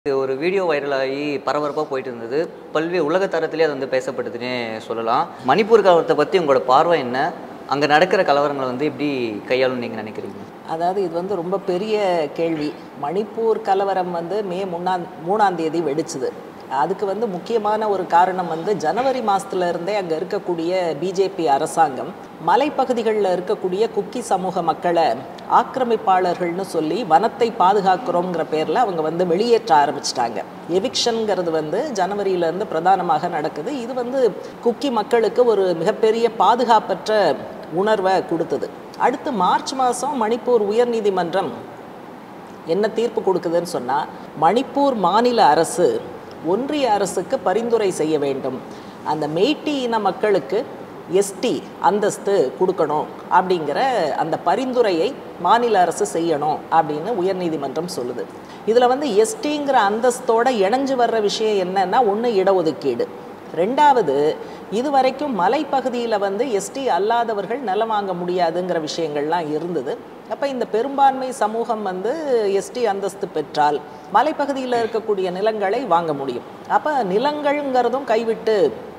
இது ஒரு வீடியோ வைரலாகி பரபரப்பாக போயிட்டு இருந்தது பல்வேறு உலக தரத்திலே அது வந்து பேசப்படுதுன்னே சொல்லலாம் மணிப்பூர் கலவரத்தை பற்றி உங்களோட பார்வை என்ன அங்கே நடக்கிற கலவரங்களை வந்து எப்படி கையாளும் நீங்கள் நினைக்கிறீங்க அதாவது இது வந்து ரொம்ப பெரிய கேள்வி மணிப்பூர் கலவரம் வந்து மே மூணாம் மூணாம் தேதி வெடிச்சுது அதுக்கு வந்து முக்கியமான ஒரு காரணம் வந்து ஜனவரி மாதத்துல இருந்தே அங்கே இருக்கக்கூடிய பிஜேபி அரசாங்கம் மலைப்பகுதிகளில் இருக்கக்கூடிய குக்கி சமூக மக்களை ஆக்கிரமிப்பாளர்கள்னு சொல்லி வனத்தை பாதுகாக்கிறோங்கிற பேரில் அவங்க வந்து வெளியேற்ற ஆரம்பிச்சிட்டாங்க எவிக்ஷன்ங்கிறது வந்து ஜனவரியிலேருந்து பிரதானமாக நடக்குது இது வந்து குக்கி மக்களுக்கு ஒரு மிகப்பெரிய பாதுகாப்பற்ற உணர்வை கொடுத்தது அடுத்து மார்ச் மாதம் மணிப்பூர் உயர்நீதிமன்றம் என்ன தீர்ப்பு கொடுக்குதுன்னு சொன்னால் மணிப்பூர் மாநில அரசு ஒன்றிய அரசுக்கு பரிந்துரை செய்ய வேண்டும் அந்த மெய்ட்டி இன மக்களுக்கு எஸ்டி அந்தஸ்து கொடுக்கணும் அப்படிங்கிற அந்த பரிந்துரையை மாநில அரசு செய்யணும் அப்படின்னு உயர்நீதிமன்றம் சொல்லுது இதில் வந்து எஸ்டிங்கிற அந்தஸ்தோட இணைஞ்சு வர்ற விஷயம் என்னன்னா ஒன்று இடஒதுக்கீடு ரெண்டாவது இதுவரைக்கும் மலைப்பகுதியில் வந்து எஸ்டி அல்லாதவர்கள் நிலம் வாங்க முடியாதுங்கிற விஷயங்கள்லாம் இருந்தது அப்போ இந்த பெரும்பான்மை சமூகம் வந்து எஸ்டி அந்தஸ்து பெற்றால் மலைப்பகுதியில் இருக்கக்கூடிய நிலங்களை வாங்க முடியும் அப்போ நிலங்கள்ங்கிறதும் கைவிட்டு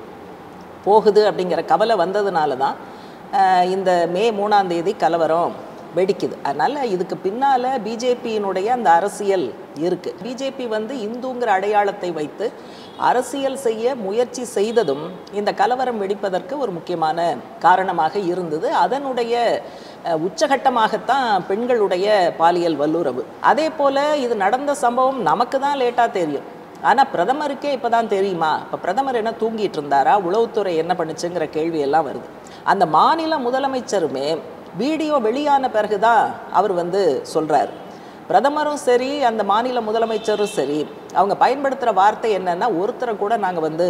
போகுது அப்படிங்கிற கவலை வந்ததுனால தான் அஹ், இந்த மே மூணாம் தேதி கலவரம் வெடிக்குது அதனால் இதுக்கு பின்னால் பிஜேபியினுடைய அந்த அரசியல் இருக்குது பிஜேபி வந்து இந்துங்கிற அடையாளத்தை வைத்து அரசியல் செய்ய முயற்சி செய்ததும் இந்த கலவரம் வெடிப்பதற்கு ஒரு முக்கியமான காரணமாக இருந்தது அதனுடைய அஹ், உச்சகட்டமாகத்தான் பெண்களுடைய பாலியல் வல்லுறவு அதே போல் இது நடந்த சம்பவம் நமக்கு தான் லேட்டாக தெரியும் ஆனால் பிரதமருக்கே இப்போ தான் தெரியுமா இப்போ பிரதமர் என்ன தூங்கிட்டு இருந்தாரா உளவுத்துறை என்ன பண்ணுச்சுங்கிற கேள்வி எல்லாம் வருது அந்த மாநில முதலமைச்சருமே வீடியோ வெளியான பிறகு தான் அவர் வந்து சொல்கிறார் பிரதமரும் சரி அந்த மாநில முதலமைச்சரும் சரி அவங்க பயன்படுத்துகிற வார்த்தை என்னன்னா ஒருத்தரை கூட நாங்கள் வந்து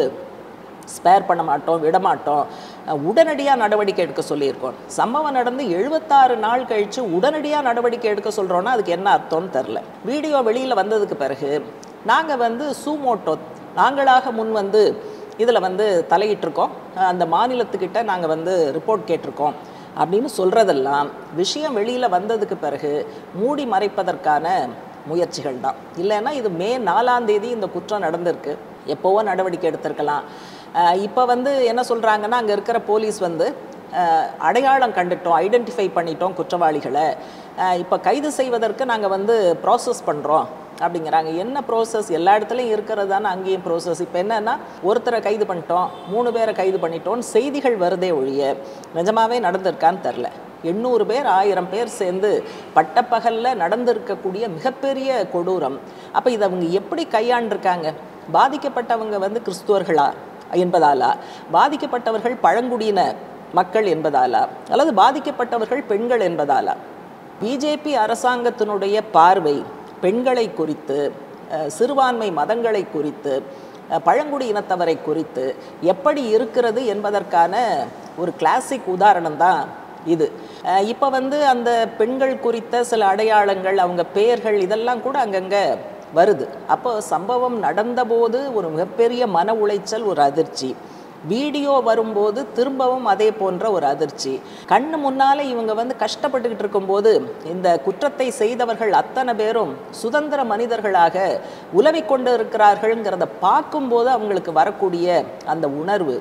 ஸ்பேர் பண்ண மாட்டோம் விட மாட்டோம் உடனடியாக நடவடிக்கை எடுக்க சொல்லியிருக்கோம் சம்பவம் நடந்து எழுபத்தாறு நாள் கழித்து உடனடியாக நடவடிக்கை எடுக்க சொல்கிறோன்னா அதுக்கு என்ன அர்த்தம்னு தெரில வீடியோ வெளியில் வந்ததுக்கு பிறகு நாங்கள் வந்து சூமோட்டோ நாங்களாக முன் வந்து இதில் வந்து தலையிட்டிருக்கோம் அந்த மாநிலத்துக்கிட்ட நாங்கள் வந்து ரிப்போர்ட் கேட்டிருக்கோம் அப்படின்னு சொல்கிறதெல்லாம் விஷயம் வெளியில் வந்ததுக்கு பிறகு மூடி மறைப்பதற்கான முயற்சிகள் தான் இல்லைன்னா இது மே நாலாம் தேதி இந்த குற்றம் நடந்திருக்கு எப்போவோ நடவடிக்கை எடுத்திருக்கலாம் இப்போ வந்து என்ன சொல்கிறாங்கன்னா அங்கே இருக்கிற போலீஸ் வந்து அஹ், அடையாளம் கண்டுட்டோம் ஐடென்டிஃபை பண்ணிட்டோம் குற்றவாளிகளை இப்போ கைது செய்வதற்கு நாங்கள் வந்து ப்ராசஸ் பண்ணுறோம் அப்படிங்கிறாங்க என்ன ப்ரோசஸ் எல்லா இடத்துலையும் இருக்கிறது தானே அங்கேயும் ப்ரோசஸ் இப்போ என்னன்னா ஒருத்தரை கைது பண்ணிட்டோம் மூணு பேரை கைது பண்ணிட்டோம்னு செய்திகள் வருதே ஒழிய நிஜமாவே நடந்திருக்கான்னு தெரில எண்ணூறு பேர் ஆயிரம் பேர் சேர்ந்து பட்டப்பகலில் நடந்திருக்கக்கூடிய மிகப்பெரிய கொடூரம் அப்போ இதை அவங்க எப்படி கையாண்டிருக்காங்க பாதிக்கப்பட்டவங்க வந்து கிறிஸ்துவர்களா என்பதாலா பாதிக்கப்பட்டவர்கள் பழங்குடியின மக்கள் என்பதாலா அல்லது பாதிக்கப்பட்டவர்கள் பெண்கள் என்பதாலா பிஜேபி அரசாங்கத்தினுடைய பார்வை பெண்களை குறித்து அஹ், சிறுபான்மை மதங்களை குறித்து அஹ், பழங்குடி இனத்தவரை குறித்து எப்படி இருக்கிறது என்பதற்கான ஒரு கிளாசிக் உதாரணம் தான் இது இப்போ வந்து அந்த பெண்கள் குறித்த சில அடையாளங்கள் அவங்க பெயர்கள் இதெல்லாம் கூட அங்கங்கே வருது அப்போ சம்பவம் நடந்தபோது ஒரு மிகப்பெரிய மன உளைச்சல் ஒரு அதிர்ச்சி வீடியோ வரும்போது திரும்பவும் அதே போன்ற ஒரு அதிர்ச்சி கண்ணு முன்னாலே இவங்க வந்து கஷ்டப்பட்டுக்கிட்டு இருக்கும்போது இந்த குற்றத்தை செய்தவர்கள் அத்தனை பேரும் சுதந்திர மனிதர்களாக உலவிக் கொண்டு இருக்கிறார்கள்ங்கிறத பார்க்கும்போது அவங்களுக்கு வரக்கூடிய அந்த உணர்வு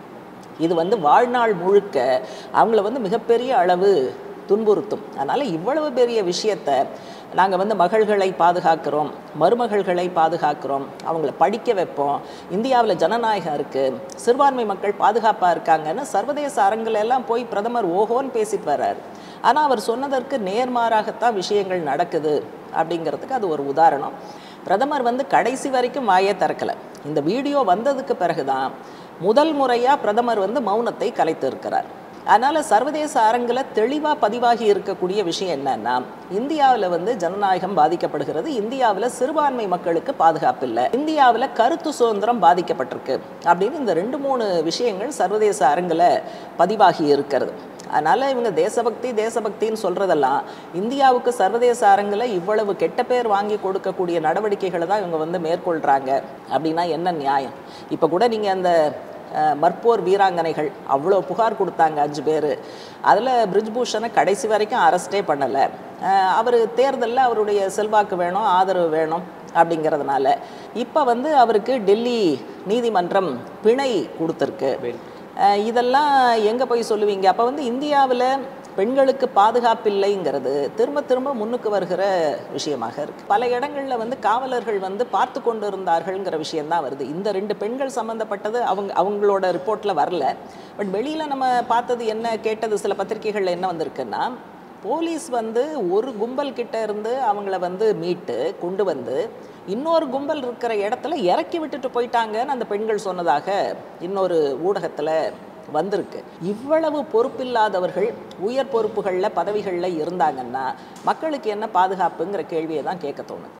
இது வந்து வாழ்நாள் முழுக்க அவங்கள வந்து மிகப்பெரிய அளவு துன்புறுத்தும் அதனால் இவ்வளவு பெரிய விஷயத்தை நாங்கள் வந்து மகள்களை பாதுகாக்கிறோம் மருமகள்களை பாதுகாக்கிறோம் அவங்கள படிக்க வைப்போம் இந்தியாவில் ஜனநாயகம் இருக்குது சிறுபான்மை மக்கள் பாதுகாப்பாக இருக்காங்கன்னு சர்வதேச அரங்குல எல்லாம் போய் பிரதமர் ஓஹோன்னு பேசிட்டு வர்றாரு ஆனால் அவர் சொன்னதற்கு நேர்மாறாகத்தான் விஷயங்கள் நடக்குது அப்படிங்கிறதுக்கு அது ஒரு உதாரணம் பிரதமர் வந்து கடைசி வரைக்கும் வாயே திறக்கலை இந்த வீடியோ வந்ததுக்கு பிறகுதான் முதல் முறையாக பிரதமர் வந்து மௌனத்தை கலைத்து இருக்கிறார் அதனால் சர்வதேச அரங்கில் தெளிவாக பதிவாகி இருக்கக்கூடிய விஷயம் என்னன்னா இந்தியாவில் வந்து ஜனநாயகம் பாதிக்கப்படுகிறது இந்தியாவில் சிறுபான்மை மக்களுக்கு பாதுகாப்பு இல்லை இந்தியாவில் கருத்து சுதந்திரம் பாதிக்கப்பட்டிருக்கு அப்படின்னு இந்த ரெண்டு மூணு விஷயங்கள் சர்வதேச அரங்கில் பதிவாகி இருக்கிறது அதனால் இவங்க தேசபக்தி தேசபக்தின்னு சொல்கிறதெல்லாம் இந்தியாவுக்கு சர்வதேச அரங்கில் இவ்வளவு கெட்ட பேர் வாங்கி கொடுக்கக்கூடிய நடவடிக்கைகளை தான் இவங்க வந்து மேற்கொள்கிறாங்க அப்படின்னா என்ன நியாயம் இப்போ கூட நீங்கள் அந்த அஹ், மற்போர் வீராங்கனைகள் அவ்வளோ புகார் கொடுத்தாங்க அஞ்சு பேர் அதில் பிரிஜ்பூஷனை கடைசி வரைக்கும் அரெஸ்டே பண்ணலை அவர் தேர்தலில் அவருடைய செல்வாக்கு வேணும் ஆதரவு வேணும் அப்படிங்கிறதுனால இப்போ வந்து அவருக்கு டெல்லி நீதிமன்றம் பிணை கொடுத்துருக்கு அஹ் இதெல்லாம் எங்கே போய் சொல்லுவீங்க அப்போ வந்து இந்தியாவில் பெண்களுக்கு பாதுகாப்பில்லைங்கிறது திரும்ப திரும்ப முன்னுக்கு வருகிற விஷயமாக இருக்கு பல இடங்களில் வந்து காவலர்கள் வந்து பார்த்து கொண்டு இருந்தார்கள்ங்கிற விஷயம்தான் வருது இந்த ரெண்டு பெண்கள் சம்மந்தப்பட்டது அவங்க அவங்களோட ரிப்போர்ட்டில் வரல பட் வெளியில் நம்ம பார்த்தது என்ன கேட்டது சில பத்திரிகைகளில் என்ன வந்திருக்குன்னா போலீஸ் வந்து ஒரு கும்பல் கிட்ட இருந்து அவங்கள வந்து மீட்டு கொண்டு வந்து இன்னொரு கும்பல் இருக்கிற இடத்துல இறக்கி விட்டுட்டு போயிட்டாங்கன்னு அந்த பெண்கள் சொன்னதாக இன்னொரு ஊடகத்தில் வந்திருக்கு இவ்வளவு பொறுப்பில்லாதவர்கள் உயர் பொறுப்புகளில் பதவிகளில் இருந்தாங்கன்னா மக்களுக்கு என்ன பாதுகாப்புங்கிற கேள்வியை தான் கேட்க தோணுது